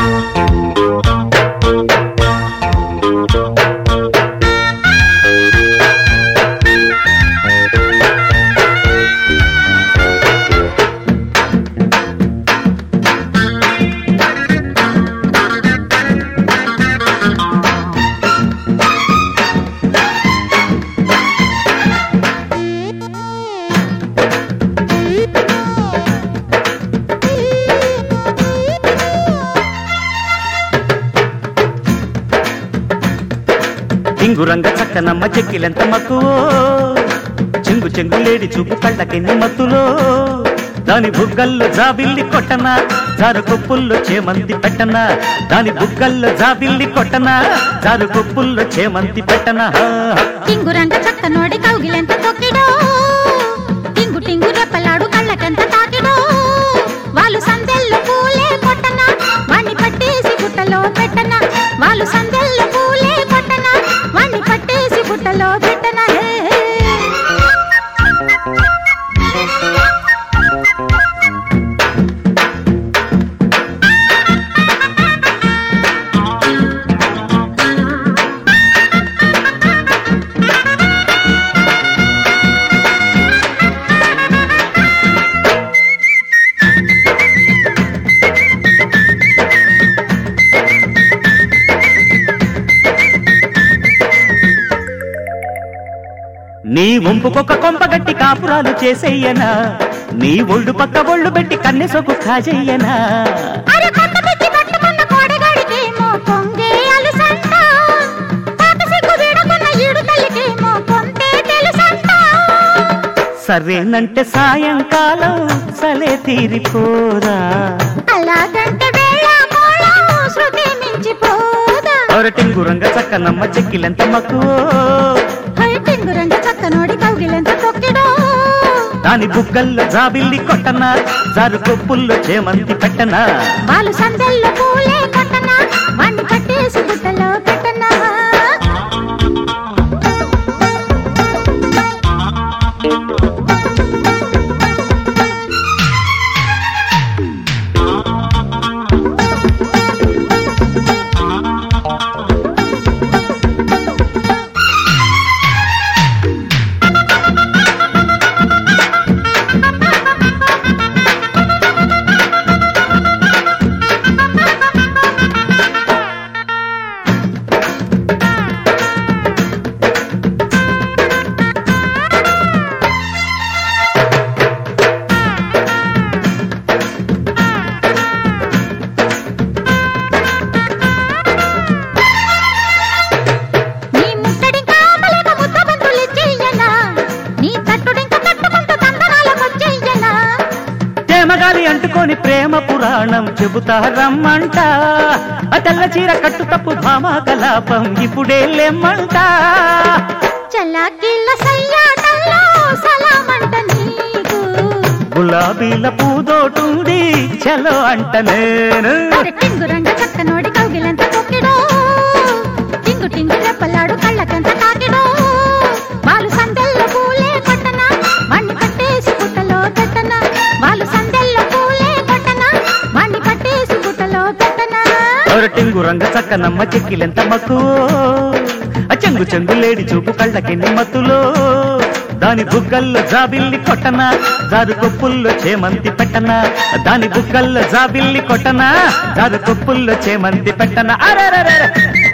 టింగురంగ చక్కనమ్మ చెక్కిలెంత మక్కువో చెంగు చెంగు లేడి చూపు కళ్ళకెన్ని మత్తులో దాని బుగ్గల్లో జాబిల్లి కొట్టన జారు కొప్పుల్లో చేమంతి పెట్టన దాని బుగ్గల్లో జాబిల్లి కొట్టన జారు కొప్పుల్లో చేమంతి పెట్టన టింగురంగ చక్క నోడి కౌగిలెంత తొక్కిడో టింగు టింగు రెప్పలాడు కళ్ళకెంత తాకిడో వాళ్ళు సందెల్లో పూలే కొట్టన వాణ్ణి పట్టేసి బుట్టలో పెట్టన వాళ్ళు సందెల్లో పూలే కొట్టన వాణ్ణి పట్టేసి బుట్టలో పెట్టన హే, హే. నీ వంపుకొక కొంపగట్టి కాపురాలు చేసేయనా నీ ఒళ్ళు పక్క ఒళ్ళు పెట్టి కన్నె సొక్కు కాజెయ్యనా అరే కొత్త పిచ్చి పట్టుకున్న కోడగాడికేమో కొంగే అలుసంట పాత సిగ్గు వీడుకున్న ఈడు తల్లికేమో కొంతే తెలుసంట సరేనంటే సాయంకాలం సలే తీరిపోరా అలాగంటే వేళ కోళం శృతి మించిపోదా ఒరటింగురంగ చక్కనమ్మ చెక్కిలెంత మక్కువో హై టింగురంగ చక్కనోడి కౌగిలెంత తొక్కిడో దాని బుగ్గల్లో జాబిల్లి కొట్టన జారు కొప్పుల్లో చేమంతి పెట్టన వాళ్ళు సందెల్లో పూలే కొట్టనా వాణ్ణి పట్టేసి గుట్టలో పెట్టనా నీ ముట్టడింకా అమలేక ముద్ద బంతులు చెయ్యనా నీ తట్టుడింక తట్టుకుంటూ తందనాలకొచ్చెయ్యనా తేమగాలి అంటుకొని ప్రేమ పురాణం చెబుతా రమ్మంట ఆ తెల్ల చీర కట్టు తప్పు భామా కలాపం ఇప్పుడే లేమ్మంట చల్లాకిళ్ళ సయ్యాటల్లో సలామంట నీకు గులాబీల పూదోటుంది చలో అంట నేను అరే టింగురంగ చక్కనోడి కౌగిలంత తొక్కిడో టింగు టింగు రెప్పలాడు కళ్ళకంత తాకిడో వాళ్ళు సందెల్లో పూలే కొట్టనా వాణ్ణి పట్టేసి గుట్టలో పెట్టనా వాళ్ళు సందెల్లో పూలే కొట్టనా వాణ్ణి పట్టేసి గుట్టలో పెట్టనా ఒరటింగు రంగ చక్కనమ్మ చెక్కిలెంత మక్కువో ఆ చెంగు చెంగు లేడి చూపు కళ్ళకెన్ని మత్తులో దాని బుగ్గల్లో జాబిల్లి కొట్టనా జారు కొప్పుల్లో చేమంతి పెట్టనా దాని బుగ్గల్లో జాబిల్లి కొట్టనా జారు కొప్పుల్లో చేమంతి పెట్టనా అరే